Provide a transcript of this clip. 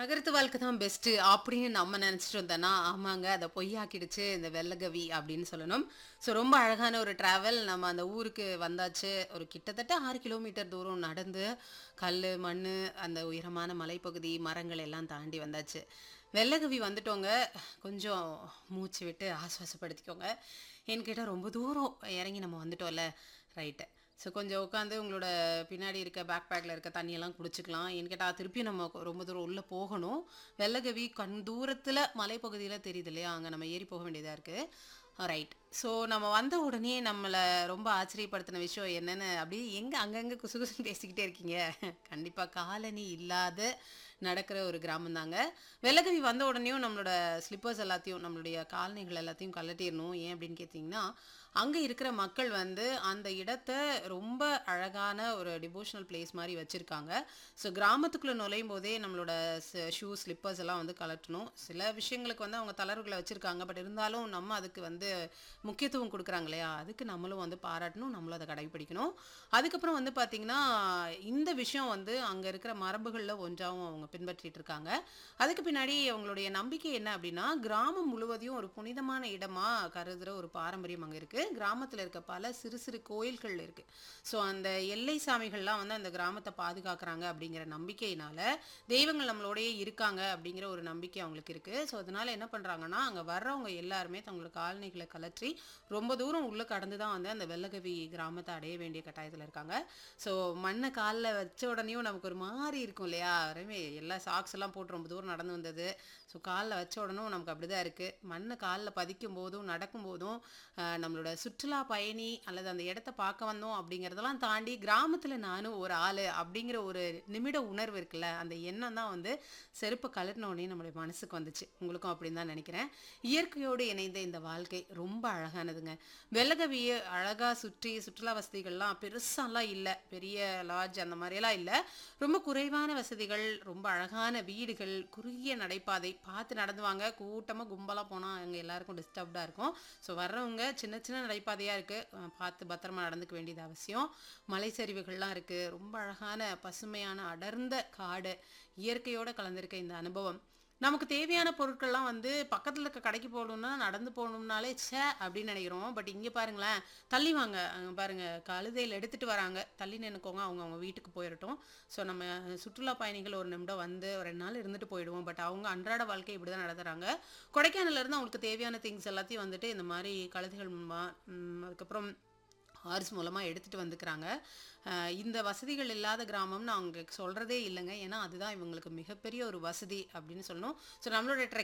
நகரத்து வாழ்க்கை தான் பெஸ்ட்டு அப்படின்னு நம்ம நினச்சிட்டு வந்தோன்னா ஆமாங்க அதை பொய்யாக்கிடுச்சு இந்த வெள்ளகவி அப்படின்னு சொல்லணும் ஸோ ரொம்ப அழகான ஒரு ட்ராவல் நம்ம அந்த ஊருக்கு வந்தாச்சு ஒரு கிட்டத்தட்ட ஆறு கிலோமீட்டர் தூரம் நடந்து கல் மண் அந்த உயரமான மலைப்பகுதி மரங்கள் எல்லாம் தாண்டி வந்தாச்சு வெள்ளகவி வந்துட்டோங்க கொஞ்சம் மூச்சு விட்டு ஆஸ்வாசப்படுத்திக்கோங்க ஏன்னு கேட்டால் ரொம்ப தூரம் இறங்கி நம்ம வந்துட்டோம்ல ரைட்டு ஸோ கொஞ்சம் உட்காந்து உங்களோட பின்னாடி இருக்க பேக் பேக்கில் இருக்க தண்ணியெல்லாம் குடிச்சிக்கலாம் ஏன்னு கேட்டால் திருப்பியும் நம்ம கொ- ரொம்ப தூரம் உள்ளே போகணும் வெள்ளகவி கண் தூரத்தில் மலைப்பகுதியில் தெரியுது இல்லையா அங்கே நம்ம ஏறி போக வேண்டியதாக இருக்குது ரைட் ஸோ நம்ம வந்த உடனே நம்மளை ரொம்ப ஆச்சரியப்படுத்தின விஷயம் என்னென்னு அப்படியே எங்கே அங்கங்கே குசு குசுன்னு பேசிக்கிட்டே இருக்கீங்க கண்டிப்பாக காலனி இல்லாத நடக்கிற ஒரு கிராமம் தாங்க வெள்ளகவி வந்த உடனேயும் நம்மளோட ஸ்லிப்பர்ஸ் எல்லாத்தையும் நம்மளுடைய காலணிகள் எல்லாத்தையும் கழட்டிடணும் ஏன் அப்படின்னு கேட்டிங்கன்னா அங்கே இருக்கிற மக்கள் வந்து அந்த இடத்த ரொம்ப அழகான ஒரு டிவோஷனல் பிளேஸ் மாதிரி வச்சுருக்காங்க ஸோ கிராமத்துக்குள்ளே நுழையும் போதே நம்மளோட ஷூ ஸ்லிப்பர்ஸ் எல்லாம் வந்து கலட்டணும் சில விஷயங்களுக்கு வந்து அவங்க தளர்வுகளை வச்சுருக்காங்க பட் இருந்தாலும் நம்ம அதுக்கு வந்து முக்கியத்துவம் கொடுக்குறாங்க இல்லையா அதுக்கு நம்மளும் வந்து பாராட்டணும் நம்மளும் அதை கடைபிடிக்கணும் அதுக்கப்புறம் வந்து பார்த்திங்கன்னா இந்த விஷயம் வந்து அங்கே இருக்கிற மரபுகளில் ஒன்றாவும் அவங்க பின்பற்றிட்டு இருக்காங்க அதுக்கு பின்னாடி அவங்களுடைய நம்பிக்கை என்ன அப்படின்னா கிராமம் முழுவதையும் ஒரு புனிதமான இடமா கருதுகிற ஒரு பாரம்பரியம் அங்கே இருக்குது கிராமத்தில் இருக்க பல சிறு சிறு கோயில்கள் இருக்குது ஸோ அந்த எல்லை சாமிகள்லாம் வந்து அந்த கிராமத்தை பாதுகாக்கிறாங்க அப்படிங்கிற நம்பிக்கையினால தெய்வங்கள் நம்மளோடயே இருக்காங்க அப்படிங்கிற ஒரு நம்பிக்கை அவங்களுக்கு இருக்குது ஸோ அதனால என்ன பண்ணுறாங்கன்னா அங்கே வர்றவங்க எல்லாருமே தங்களோட காலணிகளை கலற்றி ரொம்ப தூரம் உள்ளே கடந்து தான் வந்து அந்த வெள்ளகவி கிராமத்தை அடைய வேண்டிய கட்டாயத்தில் இருக்காங்க ஸோ மண்ணை காலில் வச்ச உடனேயும் நமக்கு ஒரு மாதிரி இருக்கும் இல்லையா வரவே எல்லா சாக்ஸ் எல்லாம் போட்டு ரொம்ப தூரம் நடந்து வந்தது ஸோ காலில் வச்ச உடனும் நமக்கு அப்படி தான் இருக்குது மண்ணை காலில் பதிக்கும் போதும் நடக்கும் போதும் ஆஹ், நம்மளோட சுற்றுலா பயணி அல்லது அந்த இடத்த பார்க்க வந்தோம் அப்படிங்கிறதெல்லாம் தாண்டி கிராமத்தில் நானும் ஒரு ஆள் அப்படிங்கிற ஒரு நிமிட உணர்வு இருக்குல்ல அந்த எண்ணம் தான் வந்து செருப்பை கலட்டின உடனே நம்மளுடைய மனசுக்கு வந்துச்சு உங்களுக்கும் அப்படின்னு தான் நினைக்கிறேன் இயற்கையோடு இணைந்த இந்த வாழ்க்கை ரொம்ப அழகானதுங்க வெள்ளகவியை அழகாக சுற்றி சுற்றுலா வசதிகள்லாம் பெருசாலாம் இல்லை பெரிய லாட்ஜ் அந்த மாதிரியெல்லாம் இல்லை ரொம்ப குறைவான வசதிகள் ரொம்ப அழகான வீடுகள் குறுகிய நடைபாதை பார்த்து நடந்து வாங்க கூட்டமாக கும்பலாக போனால் அங்கே எல்லாருக்கும் டிஸ்டர்ப்டாக இருக்கும் ஸோ வர்றவங்க சின்ன சின்ன நடைபாதையாக இருக்குது பார்த்து பத்திரமா நடந்துக்க வேண்டியது அவசியம் மலை சரிவுகள்லாம் இருக்குது ரொம்ப அழகான பசுமையான அடர்ந்த காடு இயற்கையோடு கலந்திருக்க இந்த அனுபவம் நமக்கு தேவையான பொருட்கள்லாம் வந்து பக்கத்தில் இருக்க கடைக்கு போகணும்னா நடந்து போகணும்னாலே ச்சே அப்படின்னு நினைக்கிறோம் பட் இங்கே பாருங்களேன் தள்ளி வாங்க அங்க பாருங்க கழுதையில் எடுத்துகிட்டு வராங்க தள்ளி நின்னுக்கோங்க அவங்க அவங்க வீட்டுக்கு போயிடட்டும் ஸோ நம்ம சுற்றுலா பயணிகள் ஒரு நிமிடம் வந்து ஒரு ரெண்டு நாள் இருந்துட்டு போயிடுவோம் பட் அவங்க அன்றாட வாழ்க்கை இப்படி தான் நடத்துகிறாங்க கொடைக்கானல்ல இருந்து அவங்களுக்கு தேவையான திங்ஸ் எல்லாத்தையும் வந்துட்டு இந்த மாதிரி கழுதைகள் மூலமா ம், அதுக்கப்புறம் ஆர்ஸ் மூலமாக எடுத்துகிட்டு வந்துக்கிறாங்க அஹ் இந்த வசதிகள் இல்லாத கிராமம்னு அவங்க சொல்கிறதே இல்லைங்க ஏன்னா அதுதான் இவங்களுக்கு மிகப்பெரிய ஒரு வசதி அப்படின்னு சொல்லணும் ஸோ நம்மளோட